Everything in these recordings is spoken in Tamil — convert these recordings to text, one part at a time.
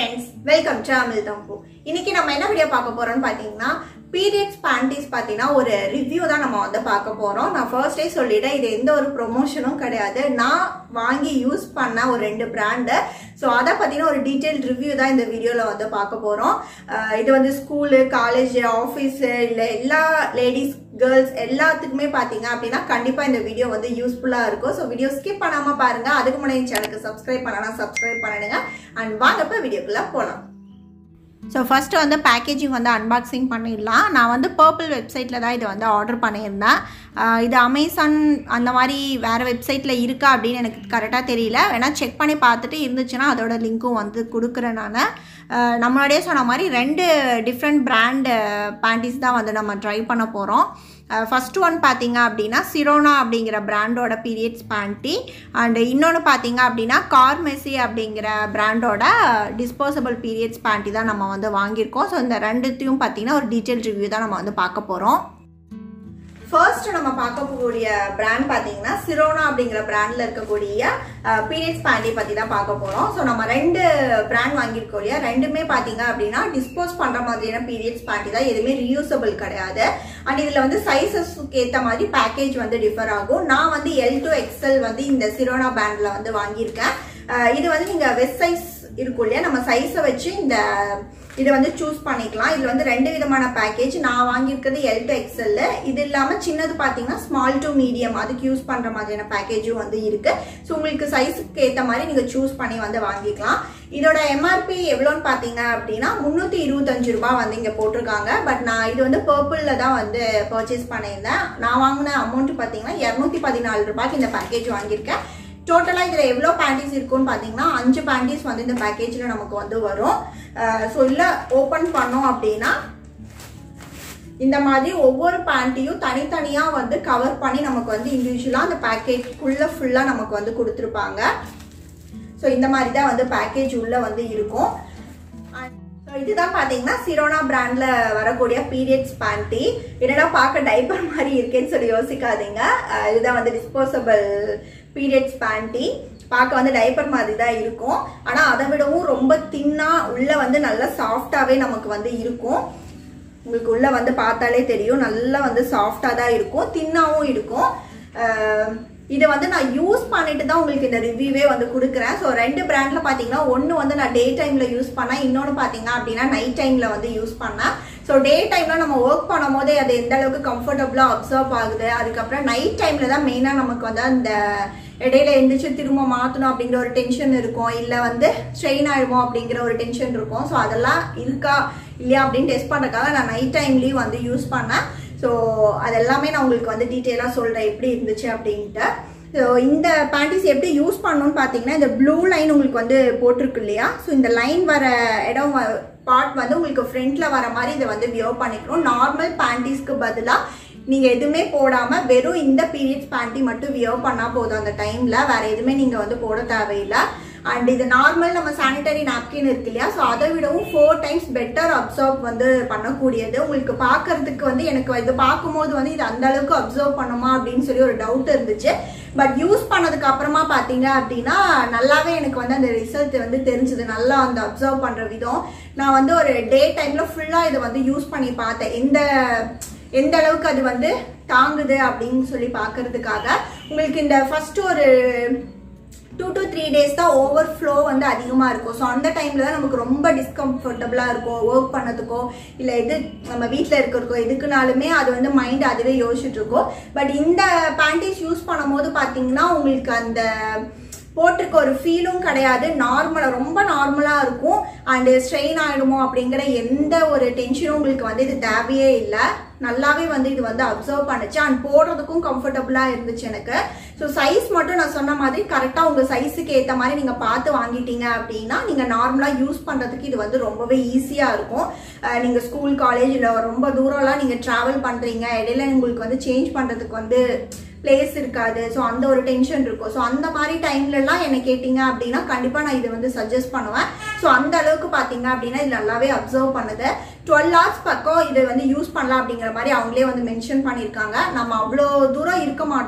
ஃப்ரெண்ட்ஸ் வெல்கம் டு அமில் தம்பு இன்னைக்கு நம்ம என்ன வீடியோ பார்க்க போறோம்னு பார்த்தீங்கன்னா பீரியட்ஸ் பேண்டிஸ் பார்த்தீங்கன்னா ஒரு ரிவ்யூ தான் நம்ம வந்து பார்க்க போறோம் நான் ஃபர்ஸ்டே சொல்லிட்டேன் இது எந்த ஒரு ப்ரொமோஷனும் கிடையாது நான் வாங்கி யூஸ் பண்ண ஒரு ரெண்டு பிராண்டு ஸோ அதை பற்றின ஒரு டீட்டெயில் ரிவ்யூ தான் இந்த வீடியோவில் வந்து பார்க்க போகிறோம் இது வந்து ஸ்கூலு காலேஜ் ஆஃபீஸு இல்லை எல்லா லேடிஸ் கேர்ள்ஸ் எல்லாத்துக்குமே பார்த்தீங்க அப்படின்னா கண்டிப்பாக இந்த வீடியோ வந்து யூஸ்ஃபுல்லாக இருக்கும் ஸோ வீடியோ ஸ்கிப் பண்ணாமல் பாருங்கள் அதுக்கு முன்னாடி சேனலுக்கு சப்ஸ்கிரைப் பண்ணலாம் சப்ஸ்கிரைப் பண்ணிடுங்க அண்ட் வாங்க இப்போ வீடியோக்குள்ளே போகலாம் ஸோ ஃபஸ்ட்டு வந்து பேக்கேஜிங் வந்து அன்பாக்சிங் பண்ணிடலாம் நான் வந்து பர்பிள் வெப்சைட்டில் தான் இது வந்து ஆர்டர் பண்ணியிருந்தேன் ஆஹ் இது அமேசான் அந்த மாதிரி வேறு வெப்சைட்டில் இருக்கா அப்படின்னு எனக்கு கரெக்டாக தெரியல வேணால் செக் பண்ணி பார்த்துட்டு இருந்துச்சுன்னா அதோட லிங்க்கும் வந்து கொடுக்குறேன் நான் ஆஹ் நம்மளுடைய சொன்ன மாதிரி ரெண்டு டிஃப்ரெண்ட் பிராண்டு பேண்டிஸ் தான் வந்து நம்ம ட்ரை பண்ண போகிறோம் ஃபஸ்ட் ஒன் பார்த்தீங்க அப்படின்னா சிரோனா அப்படிங்கிற பிராண்டோட பீரியட்ஸ் பேண்ட்டி அண்ட் இன்னொன்று பார்த்தீங்க அப்படின்னா கார்மெசி அப்படிங்கிற பிராண்டோட டிஸ்போசபிள் பீரியட்ஸ் பேண்ட்டி தான் நம்ம வந்து வாங்கியிருக்கோம் ஸோ இந்த ரெண்டுத்தையும் பார்த்தீங்கன்னா ஒரு டீட்டெயில் ரிவ்யூ தான் நம்ம வந்து பார்க்க போகிறோம் ஃபர்ஸ்ட் நம்ம பார்க்க போகக்கூடிய பிராண்ட் பார்த்தீங்கன்னா சிரோனா அப்படிங்கிற பிராண்ட்ல இருக்கக்கூடிய பீரியட்ஸ் பேண்டி பற்றி தான் பார்க்க போகிறோம் ஸோ நம்ம ரெண்டு பிராண்ட் வாங்கியிருக்கோம் இல்லையா ரெண்டுமே பார்த்தீங்க அப்படின்னா டிஸ்போஸ் பண்ணுற மாதிரியான பீரியட்ஸ் பேண்டி தான் எதுவுமே ரியூசபிள் கிடையாது அண்ட் இதில் வந்து சைஸஸ்க்கு ஏற்ற மாதிரி பேக்கேஜ் வந்து டிஃபர் ஆகும் நான் வந்து எல் டு எக்ஸ்எல் வந்து இந்த சிரோனா பிராண்டில் வந்து வாங்கியிருக்கேன் அஹ் இது வந்து நீங்கள் வெஸ்ட் சைஸ் இருக்கும் இல்லையா நம்ம சைஸை வச்சு இந்த இதை வந்து சூஸ் பண்ணிக்கலாம் இதில் வந்து ரெண்டு விதமான பேக்கேஜ் நான் வாங்கியிருக்கிறது எல் டு எக்ஸ்எல் இது இல்லாமல் சின்னது பார்த்தீங்கன்னா ஸ்மால் டு மீடியம் அதுக்கு யூஸ் பண்ணுற மாதிரியான பேக்கேஜும் வந்து இருக்கு ஸோ உங்களுக்கு சைஸுக்கு ஏற்ற மாதிரி நீங்கள் சூஸ் பண்ணி வந்து வாங்கிக்கலாம் இதோட எம்ஆர்பி எவ்வளோன்னு பார்த்தீங்க அப்படின்னா முந்நூற்றி இருபத்தஞ்சு ரூபாய் வந்து இங்கே போட்டிருக்காங்க பட் நான் இது வந்து பர்பிளில் தான் வந்து பர்ச்சேஸ் பண்ணியிருந்தேன் நான் வாங்கின அமௌண்ட் பார்த்தீங்கன்னா இரநூத்தி பதினாலு ரூபாய்க்கு இந்த பேக்கேஜ் வாங்கியிருக்கேன் டோட்டலாக இதில் எவ்வளோ பேண்டிஸ் இருக்குன்னு பார்த்தீங்கன்னா அஞ்சு பேண்டிஸ் வந்து இந்த பேக்கேஜில் நமக்கு வந்து வரும் ஸோ இல்லை ஓப்பன் பண்ணோம் அப்படின்னா இந்த மாதிரி ஒவ்வொரு பேண்ட்டையும் தனித்தனியாக வந்து கவர் பண்ணி நமக்கு வந்து இண்டிவிஜுவலாக அந்த பேக்கேஜ்க்குள்ளே ஃபுல்லாக நமக்கு வந்து கொடுத்துருப்பாங்க ஸோ இந்த மாதிரி தான் வந்து பேக்கேஜ் உள்ளே வந்து இருக்கும் ஸோ இதுதான் பார்த்தீங்கன்னா சிரோனா பிராண்ட்ல வரக்கூடிய பீரியட்ஸ் பேண்டி என்னடா பார்க்க டைப்பர் மாதிரி இருக்கேன்னு சொல்லி யோசிக்காதீங்க அஹ் இதுதான் வந்து டிஸ்போசபிள் பீரியட்ஸ் பேண்டி பார்க்க வந்து டைப்பர் மாதிரி தான் இருக்கும் ஆனால் அதை விடவும் ரொம்ப தின்னா உள்ள வந்து நல்லா சாஃப்டாகவே நமக்கு வந்து இருக்கும் உங்களுக்கு உள்ள வந்து பார்த்தாலே தெரியும் நல்லா வந்து சாஃப்டாக தான் இருக்கும் தின்னாவும் இருக்கும் அஹ் இதை வந்து நான் யூஸ் பண்ணிட்டு தான் உங்களுக்கு இந்த ரிவ்யூவே வந்து கொடுக்குறேன் ஸோ ரெண்டு பிராண்டில் பார்த்தீங்கன்னா ஒன்று வந்து நான் டே டைமில் யூஸ் பண்ணேன் இன்னொன்று பார்த்தீங்க அப்படின்னா நைட் டைமில் வந்து யூஸ் பண்ணேன் ஸோ டே டைமில் நம்ம ஒர்க் பண்ணும் போதே அது எந்த அளவுக்கு கம்ஃபர்டபுளாக அப்சர்வ் ஆகுது அதுக்கப்புறம் நைட் டைமில் தான் மெயினாக நமக்கு வந்து அந்த இடையில எந்திரிச்சு திரும்ப மாற்றணும் அப்படிங்கிற ஒரு டென்ஷன் இருக்கும் இல்லை வந்து ஸ்ட்ரெயின் ஆயிடுவோம் அப்படிங்கிற ஒரு டென்ஷன் இருக்கும் ஸோ அதெல்லாம் இருக்கா இல்லையா அப்படின்னு டெஸ்ட் பண்ணுறதுக்காக நான் நைட் டைம்லேயும் வந்து யூஸ் பண்ணேன் ஸோ அது எல்லாமே நான் உங்களுக்கு வந்து டீட்டெயிலாக சொல்கிறேன் எப்படி இருந்துச்சு அப்படின்ட்டு ஸோ இந்த பேண்டிஸ் எப்படி யூஸ் பண்ணணும்னு பார்த்தீங்கன்னா இந்த ப்ளூ லைன் உங்களுக்கு வந்து போட்டிருக்கு இல்லையா ஸோ இந்த லைன் வர இடம் பார்ட் வந்து உங்களுக்கு ஃப்ரண்ட்டில் வர மாதிரி இதை வந்து வியர் பண்ணிக்கணும் நார்மல் பேண்டிஸ்க்கு பதிலாக நீங்கள் எதுவுமே போடாமல் வெறும் இந்த பீரியட்ஸ் பேண்டி மட்டும் வியர் பண்ணால் போதும் அந்த டைமில் வேறு எதுவுமே நீங்கள் வந்து போட தேவையில்லை அண்ட் இது நார்மல் நம்ம சானிட்டரி நாப்கின் இருக்கு இல்லையா ஸோ அதை விடவும் ஃபோர் டைம்ஸ் பெட்டர் அப்சர்வ் வந்து பண்ணக்கூடியது உங்களுக்கு பார்க்கறதுக்கு வந்து எனக்கு இது பார்க்கும்போது வந்து இது அந்த அளவுக்கு அப்சர்வ் பண்ணுமா அப்படின்னு சொல்லி ஒரு டவுட் இருந்துச்சு பட் யூஸ் பண்ணதுக்கு அப்புறமா பார்த்தீங்க அப்படின்னா நல்லாவே எனக்கு வந்து அந்த ரிசல்ட் வந்து தெரிஞ்சுது நல்லா அந்த அப்சர்வ் பண்ணுற விதம் நான் வந்து ஒரு டே டைமில் ஃபுல்லாக இதை வந்து யூஸ் பண்ணி பார்த்தேன் எந்த எந்த அளவுக்கு அது வந்து தாங்குது அப்படின்னு சொல்லி பார்க்கறதுக்காக உங்களுக்கு இந்த ஃபர்ஸ்ட் ஒரு டூ டு த்ரீ டேஸ் தான் ஓவர் ஃப்ளோ வந்து அதிகமாக இருக்கும் ஸோ அந்த டைமில் தான் நமக்கு ரொம்ப டிஸ்கம்ஃபர்டபுளாக இருக்கும் ஒர்க் பண்ணதுக்கோ இல்லை எது நம்ம வீட்டில் இருக்கிறதுக்கோ எதுக்குனாலுமே அது வந்து மைண்ட் அதுவே யோசிச்சுட்டு இருக்கும் பட் இந்த பேண்டிஸ் யூஸ் பண்ணும்போது பார்த்தீங்கன்னா உங்களுக்கு அந்த போட்டிருக்க ஒரு ஃபீலும் கிடையாது நார்மலாக ரொம்ப நார்மலாக இருக்கும் அண்டு ஸ்ட்ரெயின் ஆகிடுமோ அப்படிங்கிற எந்த ஒரு டென்ஷனும் உங்களுக்கு வந்து இது தேவையே இல்லை நல்லாவே வந்து இது வந்து அப்சர்வ் பண்ணுச்சு அண்ட் போடுறதுக்கும் கம்ஃபர்டபுளாக இருந்துச்சு எனக்கு ஸோ சைஸ் மட்டும் நான் சொன்ன மாதிரி கரெக்டாக உங்கள் சைஸுக்கு ஏற்ற மாதிரி நீங்கள் பார்த்து வாங்கிட்டீங்க அப்படின்னா நீங்கள் நார்மலாக யூஸ் பண்ணுறதுக்கு இது வந்து ரொம்பவே ஈஸியாக இருக்கும் நீங்கள் ஸ்கூல் காலேஜ் இல்லை ரொம்ப தூரம்லாம் நீங்கள் ட்ராவல் பண்ணுறீங்க இடையில உங்களுக்கு வந்து சேஞ்ச் பண்ணுறதுக்கு வந்து பிளேஸ் இருக்காது ஸோ அந்த ஒரு டென்ஷன் இருக்கும் ஸோ அந்த மாதிரி டைம்லலாம் என்ன கேட்டிங்க அப்படின்னா கண்டிப்பாக நான் இதை வந்து சஜஸ்ட் பண்ணுவேன் ஸோ அந்த அளவுக்கு பார்த்தீங்க அப்படின்னா இது நல்லாவே அப்சர்வ் பண்ணுது டுவெல் ஹவர்ஸ் பக்கம் இதை வந்து யூஸ் பண்ணலாம் அப்படிங்கிற மாதிரி அவங்களே வந்து மென்ஷன் பண்ணியிருக்காங்க நம்ம அவ்வளோ தூரம் இருக்க மாட்டோம்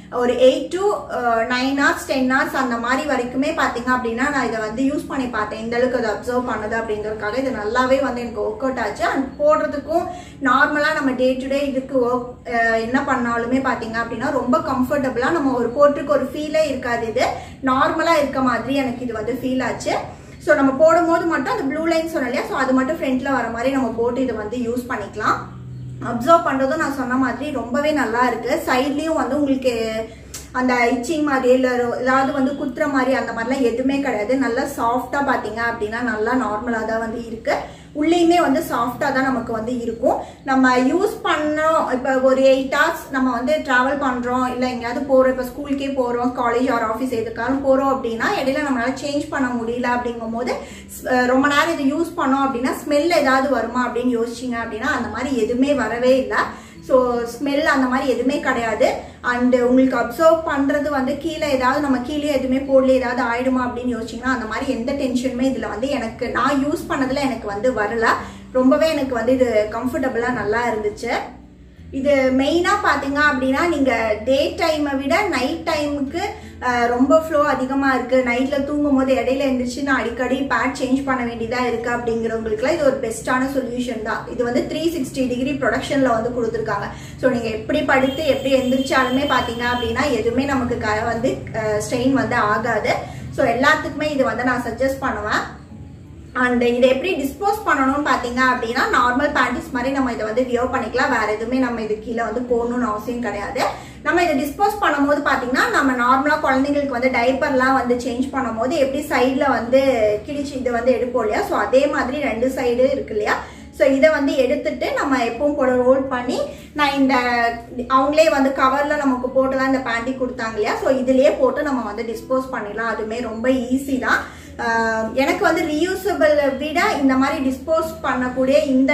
ஒரு eight to nine hours ten hours அந்த மாதிரி வரைக்குமே பார்த்தீங்க அப்படின்னா நான் இதை வந்து யூஸ் பண்ணி பார்த்தேன் இந்த அளவுக்கு அதை அப்சர்வ் பண்ணுது அப்படின்றதுக்காக இது நல்லாவே வந்து எனக்கு ஒர்க் அவுட் ஆச்சு அண்ட் போடுறதுக்கும் நார்மலாக நம்ம டே டு டே இதுக்கு ஒர்க் என்ன பண்ணாலுமே பார்த்தீங்க அப்படின்னா ரொம்ப கம்ஃபர்டபுளாக நம்ம ஒரு போட்டுக்கு ஒரு ஃபீலே இருக்காது இது நார்மலாக இருக்க மாதிரி எனக்கு இது வந்து ஃபீல் ஆச்சு ஸோ நம்ம போடும்போது மட்டும் அந்த ப்ளூ லைன் சொன்னோம் இல்லையா ஸோ அது மட்டும் ஃப்ரண்ட்ல வர மாதிரி நம்ம போட்டு இதை வந்து யூஸ் பண்ணிக்கலாம் அப்சர்வ் பண்ணுறதும் நான் சொன்ன மாதிரி ரொம்பவே நல்லா இருக்கு சைட்லேயும் வந்து உங்களுக்கு அந்த இச்சிங் மாதிரி இல்லை ஏதாவது வந்து குத்துற மாதிரி அந்த மாதிரிலாம் எதுவுமே கிடையாது நல்லா சாஃப்டாக பார்த்தீங்க அப்படின்னா நல்லா நார்மலாக தான் வந்து இருக்கு உள்ளேயுமே வந்து சாஃப்டாக தான் நமக்கு வந்து இருக்கும் நம்ம யூஸ் பண்ணோம் இப்போ ஒரு எயிட் ஹவர்ஸ் நம்ம வந்து ட்ராவல் பண்ணுறோம் இல்லை எங்கேயாவது போகிறோம் இப்போ ஸ்கூலுக்கே போகிறோம் காலேஜ் ஆர் ஆஃபீஸ் எதுக்காலும் போகிறோம் அப்படின்னா இடையில நம்மளால சேஞ்ச் பண்ண முடியல அப்படிங்கும் போது அஹ் ரொம்ப நேரம் இதை யூஸ் பண்ணோம் அப்படின்னா ஸ்மெல் ஏதாவது வருமா அப்படின்னு யோசிச்சிங்க அப்படின்னா அந்த மாதிரி எதுவுமே வரவே இல்லை ஸோ ஸ்மெல் அந்த மாதிரி எதுவுமே கிடையாது அண்டு உங்களுக்கு அப்சர்வ் பண்ணுறது வந்து கீழே ஏதாவது நம்ம கீழே எதுவுமே போடல ஏதாவது ஆயிடுமா அப்படின்னு யோசிச்சிங்கன்னா அந்த மாதிரி எந்த டென்ஷனுமே இதில் வந்து எனக்கு நான் யூஸ் பண்ணதில் எனக்கு வந்து வரல ரொம்பவே எனக்கு வந்து இது கம்ஃபர்டபுளாக நல்லா இருந்துச்சு இது மெயினாக பார்த்தீங்க அப்படின்னா நீங்கள் டே டைமை விட நைட் டைமுக்கு ரொம்ப ஃப்ளோ அதிகமாக இருக்குது நைட்டில் தூங்கும் போது இடையில எழுந்திரிச்சு நான் அடிக்கடி பேட் சேஞ்ச் பண்ண வேண்டியதாக இருக்குது அப்படிங்கிறவங்களுக்குலாம் இது ஒரு பெஸ்ட்டான சொல்யூஷன் தான் இது வந்து த்ரீ சிக்ஸ்டி டிகிரி ப்ரொடக்ஷனில் வந்து கொடுத்துருக்காங்க ஸோ நீங்கள் எப்படி படுத்து எப்படி எந்திரிச்சாலுமே பார்த்தீங்க அப்படின்னா எதுவுமே நமக்கு க வந்து ஸ்ட்ரெயின் வந்து ஆகாது ஸோ எல்லாத்துக்குமே இது வந்து நான் சஜஸ்ட் பண்ணுவேன் அண்ட் இதை எப்படி டிஸ்போஸ் பண்ணணும்னு பார்த்தீங்க அப்படின்னா நார்மல் பேண்டிஸ் மாதிரி நம்ம இதை வந்து வியோ பண்ணிக்கலாம் வேற எதுவுமே நம்ம இது கீழே வந்து போடணும்னு அவசியம் கிடையாது நம்ம இதை டிஸ்போஸ் பண்ணும்போது பார்த்தீங்கன்னா நம்ம நார்மலாக குழந்தைங்களுக்கு வந்து டைப்பர்லாம் வந்து சேஞ்ச் பண்ணும்போது எப்படி சைடில் வந்து கிழிச்சு இதை வந்து எடுப்போம் இல்லையா ஸோ அதே மாதிரி ரெண்டு சைடு இருக்கு இல்லையா ஸோ இதை வந்து எடுத்துட்டு நம்ம எப்பவும் போல ரோல் பண்ணி நான் இந்த அவங்களே வந்து கவரில் நமக்கு போட்டு தான் இந்த பேண்டி கொடுத்தாங்க இல்லையா ஸோ இதுலேயே போட்டு நம்ம வந்து டிஸ்போஸ் பண்ணிடலாம் அதுவுமே ரொம்ப ஈஸி தான் ஆஹ் எனக்கு வந்து ரீயூசபிள் விட இந்த மாதிரி டிஸ்போஸ் பண்ணக்கூடிய இந்த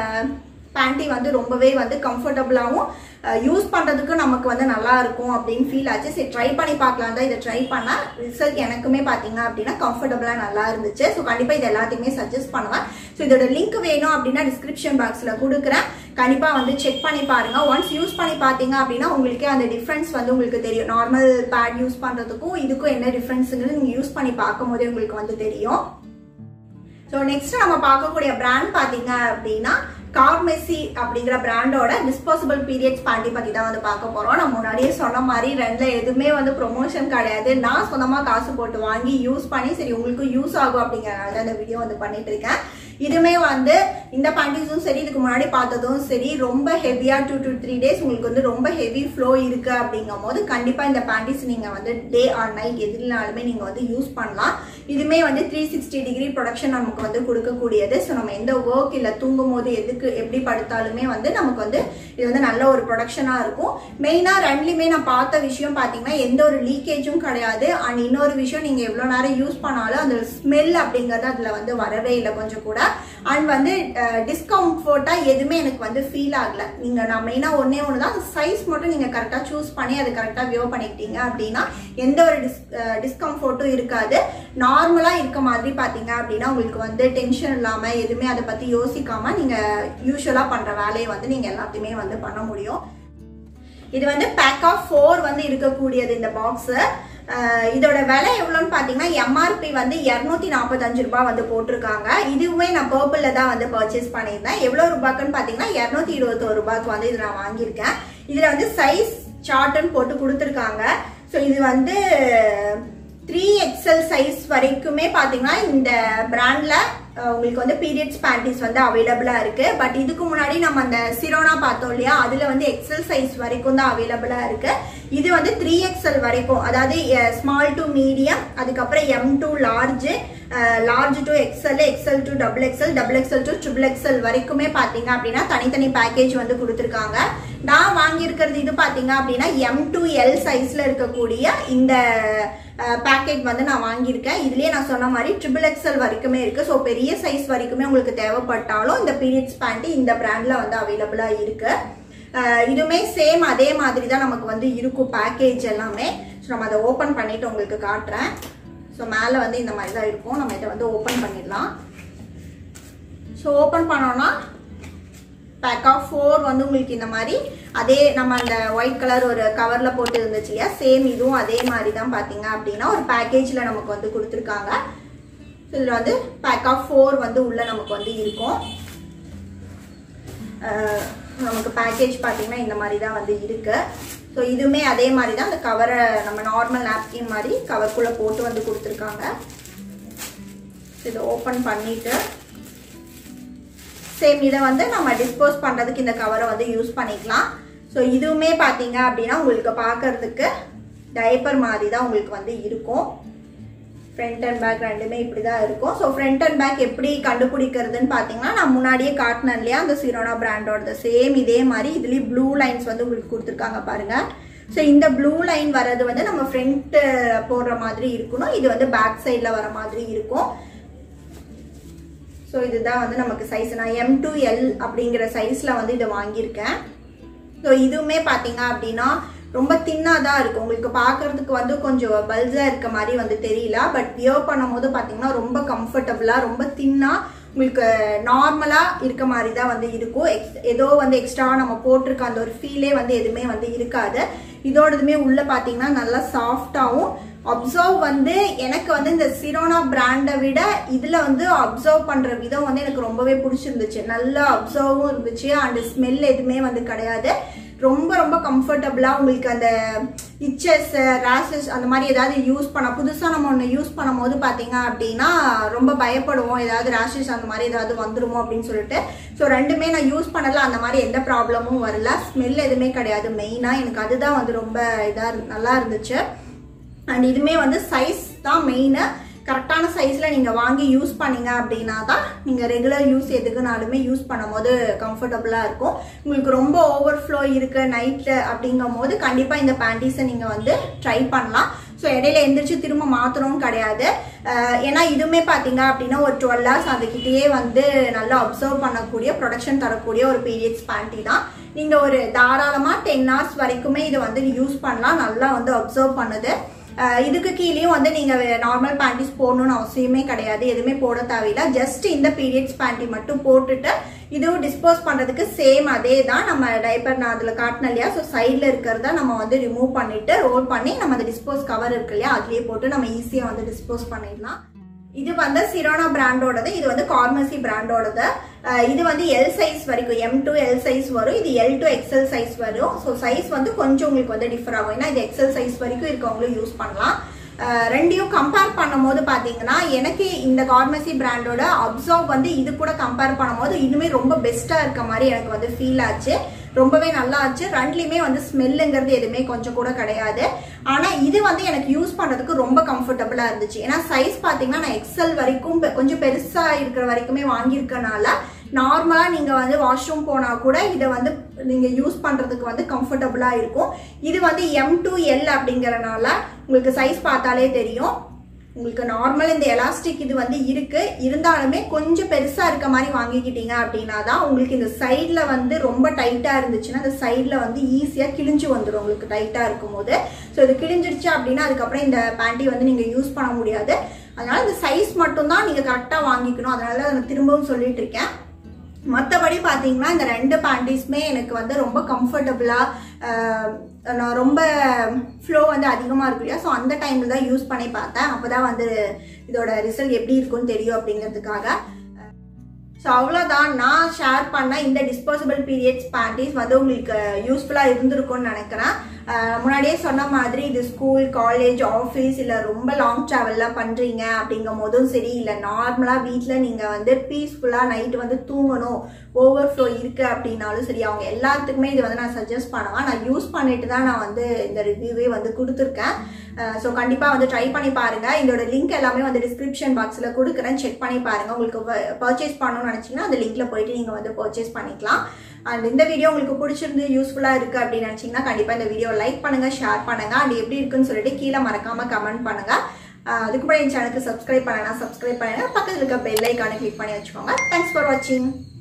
பேண்டி வந்து ரொம்பவே வந்து கம்ஃபர்டபுளாகவும் யூஸ் பண்ணுறதுக்கு நமக்கு வந்து நல்லா இருக்கும் அப்படின்னு ஃபீல் ஆச்சு சரி ட்ரை பண்ணி பார்க்கலாம் தான் இதை ட்ரை பண்ணால் ரிசல்ட் எனக்குமே பார்த்தீங்க அப்படின்னா கம்ஃபர்டபுளாக நல்லா இருந்துச்சு ஸோ கண்டிப்பாக இது எல்லாத்தையுமே சஜஸ்ட் பண்ணுவேன் ஸோ இதோட லிங்க் வேணும் அப்படின்னா டிஸ்கிரிப்ஷன் பாக்ஸில் கொடுக்குறேன் கண்டிப்பாக வந்து செக் பண்ணி பாருங்க ஒன்ஸ் யூஸ் பண்ணி பார்த்தீங்க அப்படின்னா உங்களுக்கே அந்த டிஃப்ரென்ஸ் வந்து உங்களுக்கு தெரியும் நார்மல் பேட் யூஸ் பண்ணுறதுக்கும் இதுக்கும் என்ன டிஃப்ரென்ஸுங்கிறது நீங்கள் யூஸ் பண்ணி பார்க்கும் போதே உங்களுக்கு வந்து தெரியும் ஸோ நெக்ஸ்ட் நம்ம பார்க்கக்கூடிய பிராண்ட் பார்த்தீங்க அப்படின்னா கார்மெசி அப்படிங்கிற பிராண்டோட டிஸ்போசபிள் பீரியட்ஸ் பேண்டி பத்தி தான் வந்து பார்க்க போறோம் நான் முன்னாடியே சொன்ன மாதிரி ரெண்டுல எதுவுமே வந்து ப்ரொமோஷன் கிடையாது நான் சொந்தமா காசு போட்டு வாங்கி யூஸ் பண்ணி சரி உங்களுக்கு யூஸ் ஆகும் அப்படிங்கறதுனால தான் இந்த வீடியோ வந்து பண்ணிட்டு இருக்கேன் இதுமே வந்து இந்த பேண்டிஸும் சரி இதுக்கு முன்னாடி பார்த்ததும் சரி ரொம்ப ஹெவியா டூ டு த்ரீ டேஸ் உங்களுக்கு வந்து ரொம்ப ஹெவி ஃப்ளோ இருக்கு அப்படிங்கும் போது கண்டிப்பா இந்த பேண்டிஸ் நீங்க வந்து டே ஆர் நைட் எதுனாலுமே நீங்க வந்து யூஸ் பண்ணலாம் இதுமே வந்து த்ரீ சிக்ஸ்டி டிகிரி ப்ரொடக்ஷன் நமக்கு வந்து கொடுக்கக்கூடியது ஸோ நம்ம எந்த ஒர்க் இல்லை தூங்கும் போது எதுக்கு எப்படி படுத்தாலுமே வந்து நமக்கு வந்து இது வந்து நல்ல ஒரு ப்ரொடக்ஷனாக இருக்கும் மெயினாக ரெண்டுலையுமே நான் பார்த்த விஷயம் பார்த்தீங்கன்னா எந்த ஒரு லீக்கேஜும் கிடையாது அண்ட் இன்னொரு விஷயம் நீங்கள் எவ்வளோ நேரம் யூஸ் பண்ணாலும் அந்த ஸ்மெல் அப்படிங்கிறது அதில் வந்து வரவே இல்லை கொஞ்சம் கூட அண்ட் வந்து டிஸ்கம்ஃபர்ட்டாக எதுவுமே எனக்கு வந்து ஃபீல் ஆகல நீங்கள் நான் மெயினாக ஒன்றே ஒன்று தான் சைஸ் மட்டும் நீங்கள் கரெக்டாக சூஸ் பண்ணி அதை கரெக்டாக வியோ பண்ணிக்கிட்டீங்க அப்படின்னா எந்த ஒரு டிஸ் டிஸ்கம்ஃபர்ட்டும் இருக்காது நார்மலாக இருக்க மாதிரி பார்த்தீங்க அப்படின்னா உங்களுக்கு வந்து டென்ஷன் இல்லாமல் எதுவுமே அதை பற்றி யோசிக்காமல் நீங்கள் யூஸ்வலாக பண்ணுற வேலையை வந்து நீங்கள் எல்லாத்தையுமே வந்து பண்ண முடியும் இது வந்து பேக் ஆஃப் ஃபோர் வந்து இருக்கக்கூடியது இந்த பாக்ஸு இதோட விலை எவ்வளோன்னு பார்த்தீங்கன்னா எம்ஆர்பி வந்து இரநூத்தி நாற்பத்தஞ்சு ரூபாய் வந்து போட்டிருக்காங்க இதுவுமே நான் பர்பிளில் தான் வந்து பர்ச்சேஸ் பண்ணியிருந்தேன் எவ்வளோ ரூபாய்க்குன்னு பார்த்தீங்கன்னா இரநூத்தி இருபத்தோரு ரூபாய்க்கு வந்து இது நான் வாங்கியிருக்கேன் இதில் வந்து சைஸ் சார்ட்டுன்னு போட்டு கொடுத்துருக்காங்க ஸோ இது வந்து த்ரீ எக்ஸல் சைஸ் வரைக்குமே பார்த்தீங்கன்னா இந்த பிராண்டில் உங்களுக்கு வந்து பீரியட்ஸ் பேண்டிஸ் வந்து அவைலபிளாக இருக்கு பட் இதுக்கு முன்னாடி நம்ம அந்த சிரோனா பார்த்தோம் இல்லையா அதில் வந்து எக்ஸல் சைஸ் வரைக்கும் தான் அவைலபிளாக இருக்கு இது வந்து த்ரீ எக்ஸல் வரைக்கும் அதாவது ஸ்மால் டு மீடியம் அதுக்கப்புறம் M to large large to XL XL to double XL double XL to triple XL வரைக்குமே பார்த்தீங்க அப்படின்னா தனித்தனி பேக்கேஜ் வந்து கொடுத்துருக்காங்க நான் வாங்கியிருக்கிறது இது பார்த்தீங்க அப்படின்னா எம் டு எல் சைஸில் இருக்கக்கூடிய இந்த பேக்கெட் வந்து நான் வாங்கியிருக்கேன் இதுலேயே நான் சொன்ன மாதிரி ட்ரிபிள் எக்ஸல் வரைக்குமே இருக்குது ஸோ பெரிய சைஸ் வரைக்குமே உங்களுக்கு தேவைப்பட்டாலும் இந்த பீரியட்ஸ் பேண்ட்டு இந்த பிராண்டில் வந்து அவைலபிளாக இருக்குது இதுவுமே சேம் அதே மாதிரி தான் நமக்கு வந்து இருக்கும் பேக்கேஜ் எல்லாமே ஸோ நம்ம அதை ஓப்பன் பண்ணிட்டு உங்களுக்கு காட்டுறேன் ஸோ மேலே வந்து இந்த மாதிரி தான் இருக்கும் நம்ம இதை வந்து ஓப்பன் பண்ணிடலாம் ஸோ ஓப்பன் பண்ணோன்னா பேக் ஆஃப் ஃபோர் வந்து உங்களுக்கு இந்த மாதிரி அதே நம்ம அந்த ஒயிட் கலர் ஒரு கவரில் போட்டு இருந்துச்சு இல்லையா சேம் இதுவும் அதே மாதிரி தான் பார்த்தீங்க அப்படின்னா ஒரு பேக்கேஜில் நமக்கு வந்து கொடுத்துருக்காங்க இதில் வந்து பேக் ஆஃப் ஃபோர் வந்து உள்ள நமக்கு வந்து இருக்கும் அஹ் நமக்கு பேக்கேஜ் பார்த்தீங்கன்னா இந்த மாதிரி தான் வந்து இருக்கு ஸோ இதுவுமே அதே மாதிரி தான் அந்த கவரை நம்ம நார்மல் நாப்கின் மாதிரி கவர்க்குள்ளே போட்டு வந்து கொடுத்துருக்காங்க இதை ஓப்பன் பண்ணிட்டு சேம் இதை வந்து நம்ம டிஸ்போஸ் பண்ணுறதுக்கு இந்த கவரை வந்து யூஸ் பண்ணிக்கலாம் ஸோ இதுவுமே பார்த்தீங்க அப்படின்னா உங்களுக்கு பார்க்கறதுக்கு டைப்பர் மாதிரி தான் உங்களுக்கு வந்து இருக்கும் ஃப்ரண்ட் அண்ட் பேக் ரெண்டுமே இப்படி தான் இருக்கும் ஸோ ஃப்ரண்ட் அண்ட் பேக் எப்படி கண்டுபிடிக்கிறதுன்னு பார்த்தீங்கன்னா நான் முன்னாடியே காட்டினேன் இல்லையா அந்த சிரோனா பிராண்டோட சேம் இதே மாதிரி இதுலேயும் ப்ளூ லைன்ஸ் வந்து உங்களுக்கு கொடுத்துருக்காங்க பாருங்க ஸோ இந்த ப்ளூ லைன் வர்றது வந்து நம்ம ஃப்ரண்ட் போடுற மாதிரி இருக்கணும் இது வந்து பேக் சைடில் வர மாதிரி இருக்கும் ஸோ இதுதான் வந்து நமக்கு சைஸ் நான் எம் டு எல் அப்படிங்கிற சைஸில் வந்து இதை வாங்கியிருக்கேன் ஸோ இதுவுமே பார்த்தீங்க அப்படின்னா ரொம்ப தின்னாக தான் இருக்கும் உங்களுக்கு பார்க்கறதுக்கு வந்து கொஞ்சம் பல்ஸாக இருக்க மாதிரி வந்து தெரியல பட் வியர் பண்ணும்போது பார்த்தீங்கன்னா ரொம்ப கம்ஃபர்டபுளாக ரொம்ப தின்னாக உங்களுக்கு நார்மலாக இருக்க மாதிரி தான் வந்து இருக்கும் எக்ஸ் ஏதோ வந்து எக்ஸ்ட்ரா நம்ம போட்டிருக்க அந்த ஒரு ஃபீலே வந்து எதுவுமே வந்து இருக்காது இதோடதுமே உள்ள பார்த்தீங்கன்னா நல்லா சாஃப்டாகவும் அப்சர்வ் வந்து எனக்கு வந்து இந்த சிரோனா பிராண்டை விட இதில் வந்து அப்சர்வ் பண்ணுற விதம் வந்து எனக்கு ரொம்பவே பிடிச்சிருந்துச்சு நல்லா அப்சர்வும் இருந்துச்சு அண்ட் ஸ்மெல் எதுவுமே வந்து கிடையாது ரொம்ப ரொம்ப கம்ஃபர்டபுளாக உங்களுக்கு அந்த இச்சஸ் ரேஷஸ் அந்த மாதிரி ஏதாவது யூஸ் பண்ண புதுசாக நம்ம ஒன்று யூஸ் பண்ணும்போது பார்த்தீங்க அப்படின்னா ரொம்ப பயப்படுவோம் ஏதாவது ரேஷஸ் அந்த மாதிரி ஏதாவது வந்துருமோ அப்படின்னு சொல்லிட்டு ஸோ ரெண்டுமே நான் யூஸ் பண்ணல அந்த மாதிரி எந்த ப்ராப்ளமும் வரல ஸ்மெல் எதுவுமே கிடையாது மெயினாக எனக்கு அதுதான் வந்து ரொம்ப இதாக நல்லா இருந்துச்சு அண்ட் இதுமே வந்து சைஸ் தான் மெயினு கரெக்டான சைஸில் நீங்கள் வாங்கி யூஸ் பண்ணீங்க அப்படின்னா தான் நீங்கள் ரெகுலர் யூஸ் எதுக்குனாலுமே யூஸ் பண்ணும்போது கம்ஃபர்டபுளாக இருக்கும் உங்களுக்கு ரொம்ப ஓவர்ஃப்ளோ இருக்கு நைட்டு அப்படிங்கும் போது கண்டிப்பாக இந்த பேண்டீஸை நீங்கள் வந்து ட்ரை பண்ணலாம் ஸோ இடையில எந்திரிச்சு திரும்ப மாற்றணும்னு கிடையாது அஹ் ஏன்னா இதுவுமே பார்த்தீங்க அப்படின்னா ஒரு டுவெல் ஹவர்ஸ் அதுக்கிட்டேயே வந்து நல்லா அப்சர்வ் பண்ணக்கூடிய ப்ரொடக்ஷன் தரக்கூடிய ஒரு பீரியட்ஸ் பேண்டி தான் நீங்கள் ஒரு தாராளமாக டென் ஹவர்ஸ் வரைக்குமே இதை வந்து யூஸ் பண்ணலாம் நல்லா வந்து அப்சர்வ் பண்ணுது அஹ் இதுக்கு கீழேயும் வந்து நீங்க நார்மல் பேண்டிஸ் போடணும்னு அவசியமே கிடையாது எதுவுமே போட தேவையில்ல ஜஸ்ட் இந்த பீரியட்ஸ் பேண்டி மட்டும் போட்டுட்டு இதுவும் டிஸ்போஸ் பண்றதுக்கு சேம் அதே தான் நம்ம டைப்பர் நான் அதுல காட்டினேன் இல்லையா ஸோ சைட்ல இருக்கிறத நம்ம வந்து ரிமூவ் பண்ணிட்டு ரோல் பண்ணி நம்ம அந்த டிஸ்போஸ் கவர் இருக்கு இல்லையா அதுலயே போட்டு நம்ம ஈஸியா வந்து டிஸ்போஸ் பண்ணிடலாம் இது வந்து சிரோனா பிராண்டோடது இது வந்து கார்மசி பிராண்டோடது அஹ் இது வந்து எல் சைஸ் வரைக்கும் எம் டு எல் சைஸ் வரும் இது எல் டு எக்ஸல் சைஸ் வரும் ஸோ சைஸ் வந்து கொஞ்சம் உங்களுக்கு வந்து டிஃபர் ஆகும் ஏன்னா இது எக்ஸல் சைஸ் வரைக்கும் இருக்கவங்களும் யூஸ் பண்ணலாம் அஹ் ரெண்டையும் கம்பேர் பண்ணும்போது பார்த்தீங்கன்னா எனக்கு இந்த கார்மசி பிராண்டோட அப்சர்வ் வந்து இது கூட கம்பேர் பண்ணும்போது இதுவுமே ரொம்ப பெஸ்ட்டாக இருக்க மாதிரி எனக்கு வந்து ஃபீல் ஆச்சு ரொம்பவே நல்லா ஆச்சு ரெண்டுலையுமே வந்து ஸ்மெல்லுங்கிறது எதுவுமே கொஞ்சம் கூட கிடையாது ஆனால் இது வந்து எனக்கு யூஸ் பண்ணுறதுக்கு ரொம்ப கம்ஃபர்டபுளாக இருந்துச்சு ஏன்னா சைஸ் பார்த்தீங்கன்னா நான் எக்ஸல் வரைக்கும் பெ- கொஞ்சம் பெருசாக இருக்கிற வரைக்குமே வாங்கியிருக்கனால நார்மலாக நீங்கள் வந்து வாஷ்ரூம் போனால் கூட இதை வந்து நீங்கள் யூஸ் பண்ணுறதுக்கு வந்து கம்ஃபர்டபுளாக இருக்கும் இது வந்து எம் டு எல் அப்படிங்கறனால உங்களுக்கு சைஸ் பார்த்தாலே தெரியும் உங்களுக்கு நார்மல் இந்த எலாஸ்டிக் இது வந்து இருக்கு இருந்தாலுமே கொஞ்சம் பெருசா இருக்க மாதிரி வாங்கிக்கிட்டீங்க அப்படின்னா தான் உங்களுக்கு இந்த சைட்ல வந்து ரொம்ப டைட்டா இருந்துச்சுன்னா இந்த சைட்ல வந்து ஈஸியா கிழிஞ்சு வந்துடும் உங்களுக்கு டைட்டா இருக்கும் போது ஸோ இது கிழிஞ்சிருச்சு அப்படின்னா அதுக்கப்புறம் இந்த பேண்டி வந்து நீங்க யூஸ் பண்ண முடியாது அதனால இந்த சைஸ் மட்டும் தான் நீங்க கரெக்டா வாங்கிக்கணும் அதனால தான் நான் திரும்பவும் சொல்லிட்டு இருக்கேன் மற்றபடி பார்த்தீங்கன்னா இந்த ரெண்டு பேண்டீஸுமே எனக்கு வந்து ரொம்ப கம்ஃபர்டபுளாக நான் ரொம்ப ஃப்ளோ வந்து அதிகமாக இருக்கு இல்லையா ஸோ அந்த டைமில் தான் யூஸ் பண்ணி பார்த்தேன் அப்போ தான் வந்து இதோட ரிசல்ட் எப்படி இருக்கும்னு தெரியும் அப்படிங்கிறதுக்காக ஸோ அவ்வளோதான் நான் ஷேர் பண்ண இந்த டிஸ்போசபிள் பீரியட்ஸ் பேண்டீஸ் வந்து உங்களுக்கு யூஸ்ஃபுல்லாக இருந்திருக்கும்னு நினைக்கிறேன் அஹ் முன்னாடியே சொன்ன மாதிரி இது ஸ்கூல் காலேஜ் ஆஃபீஸ் இல்லை ரொம்ப லாங் ட்ராவல்லாம் பண்ணுறீங்க அப்படிங்கும் போதும் சரி இல்லை நார்மலாக வீட்டில் நீங்கள் வந்து பீஸ்ஃபுல்லாக நைட் வந்து தூங்கணும் ஓவர்ஃப்ளோ இருக்கு அப்படின்னாலும் சரி அவங்க எல்லாத்துக்குமே இது வந்து நான் சஜஸ்ட் பண்ணுவேன் நான் யூஸ் பண்ணிட்டு தான் நான் வந்து இந்த ரிவ்யூவே வந்து கொடுத்துருக்கேன் ஸோ கண்டிப்பாக வந்து ட்ரை பண்ணி பாருங்க இதோட லிங்க் எல்லாமே வந்து டிஸ்கிரிப்ஷன் பாக்ஸில் கொடுக்குறேன் செக் பண்ணி பாருங்க உங்களுக்கு பர்ச்சேஸ் பண்ணணும்னு நினச்சிங்கன்னா அந்த லிங்க்ல போயிட்டு நீங்கள் வந்து பர்ச்சேஸ் பண்ணிக்கலாம் அண்ட் இந்த வீடியோ உங்களுக்கு பிடிச்சிருந்து யூஸ்ஃபுல்லாக இருக்குது அப்படின்னு நினச்சிங்கன்னா கண்டிப்பாக இந்த வீடியோ லைக் பண்ணுங்க ஷேர் பண்ணுங்க அண்ட் எப்படி இருக்குன்னு சொல்லிட்டு கீழே மறக்காம கமெண்ட் பண்ணுங்க அஹ் அதுக்கு முன்னாடி என் சேனலுக்கு சப்ஸ்கிரைப் பண்ணனா சப்ஸ்கிரைப் பண்ணுங்க பக்கத்தில் இருக்க பெல் ஐக்கானை கிளிக் பண்ணி வச்சுக்கோங்க தேங்க்ஸ் ஃபார் வாட்சிங்